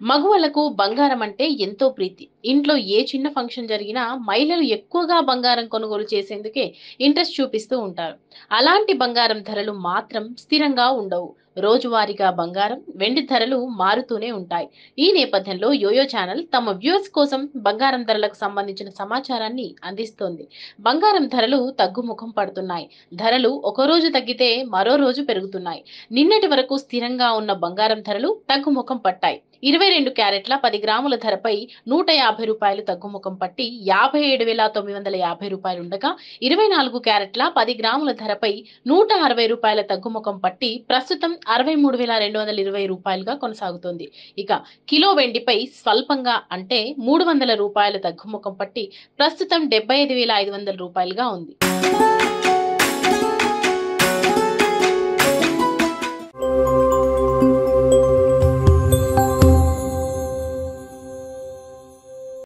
మగువలకు బంగారం అంటే ఎంతో ప్రీతి ఇంట్లో ఏ చిన్న ఫంక్షన్ జరిగినా మహిళలు ఎక్కువగా బంగారం కొనుగోలు చేసేందుకే ఇంట్రెస్ట్ చూపిస్తూ ఉంటారు అలాంటి బంగారం ధరలు మాత్రం స్థిరంగా ఉండవు రోజువారీగా బంగారం వెండి ధరలు మారుతూనే ఉంటాయి ఈ నేపథ్యంలో యోయో ఛానల్ తమ వ్యూవర్స్ కోసం బంగారం ధరలకు సంబంధించిన సమాచారాన్ని అందిస్తోంది బంగారం ధరలు తగ్గుముఖం పడుతున్నాయి ధరలు ఒక రోజు తగ్గితే మరో రోజు పెరుగుతున్నాయి నిన్నటి వరకు స్థిరంగా ఉన్న బంగారం ధరలు తగ్గుముఖం పట్టాయి ఇరవై రెండు క్యారెట్ల పది గ్రాముల ధరపై నూట యాభై రూపాయలు తగ్గుముఖం పట్టి యాభై ఏడు వేల తొమ్మిది వందల యాభై రూపాయలు ఉండగా ఇరవై నాలుగు క్యారెట్ల పది గ్రాముల ధరపై నూట అరవై రూపాయల తగ్గుముఖం పట్టి ప్రస్తుతం అరవై మూడు వేల రెండు వందల ఇరవై రూపాయలుగా కొనసాగుతోంది ఇక కిలో వెండిపై స్వల్పంగా అంటే మూడు వందల రూపాయల తగ్గుముఖం పట్టి ప్రస్తుతం డెబ్బై ఐదు వేల ఐదు వందల రూపాయలుగా ఉంది